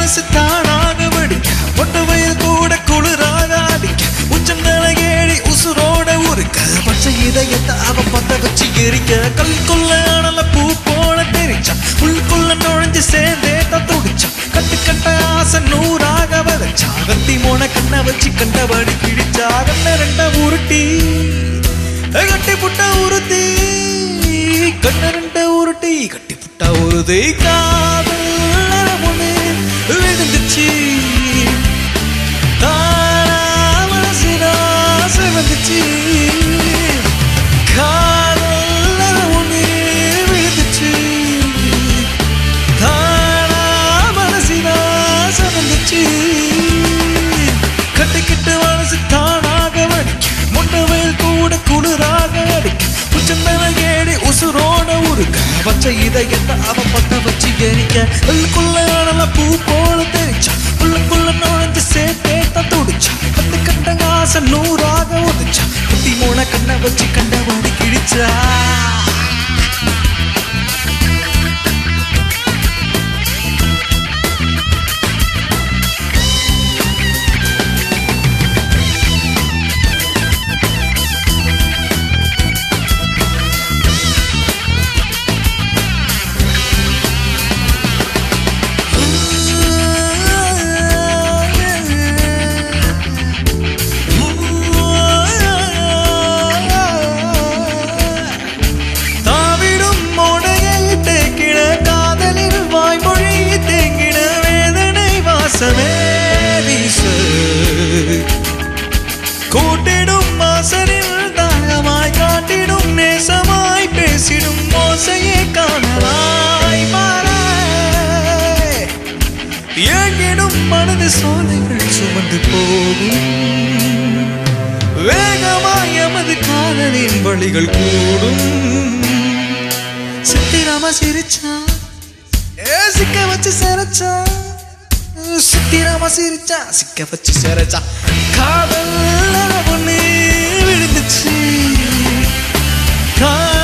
மனசு தானாக வெடிக்க பொட்ட வயல் கூட குளிராக அடிக்க உச்சந்தல ஏழி உசுரோட உருக்க பச்சை இதயத்தை அவ பத்த வச்சு எரிக்க கல்குள்ள அனல பூ போல தெரிச்சா உள்ளுக்குள்ள நுழைஞ்சு சேர்ந்தே துடிச்சா கட்டு கட்ட ஆசை நூறாக வதச்சா கத்தி மோன கண்ணை வச்சு கண்டபடி கிழிச்சா கண்ண ரெண்ட உருட்டி கட்டி புட்ட உருத்தி கண்ண ரெண்ட உருட்டி கட்டி புட்ட உருதி காதல் ஒண்ணு விழுந்துச்சு தானா மனசினா சிவந்துச்சு காதல் ஒண்ணு விழுந்துச்சு தானா மனசினா சிவந்துச்சு கட்டிக்கிட்டு மனசு தானாக வடிக்க முன்னவேல் கூட குளிராக அடிக்க உச்சந்தன ஏடி உசுரோட உருக்க பச்சை இதயத்தை அவ பத்த வச்சு எரிக்க உள்ளுக்குள்ள அனல பூ போல தெரிச்சா உள்ளுக்குள்ள நுழைஞ்சு சேர்த்தே துடிச்சா பத்து கண்ட ஆசை நூறாக உதிச்சா குட்டி மூண கண்ணை வச்சு கண்டபடி கிழிச்சா தாவிடும் மோடையை தேக்கிட காதலில் வாய்மொழி தேங்கிட வேதனை வாசமே வீசு கூட்டிடும் மாசரில் தாகமாய் காட்டிடும் நேசமாய் பேசிடும் மோசையே காணலாய் மாற ஏங்கிடும் மனது சோலைகள் சுமந்து போகும் வேகமாய் எமது காதலின் வழிகள் கூடும் சித்திராம சிரிச்சா ஏ சிக்க வச்சு சிரிச்சா சித்திராம சிரிச்சா சிக்க வச்சு சிரிச்சா காதல் பொண்ணு விழுந்துச்சு காதல்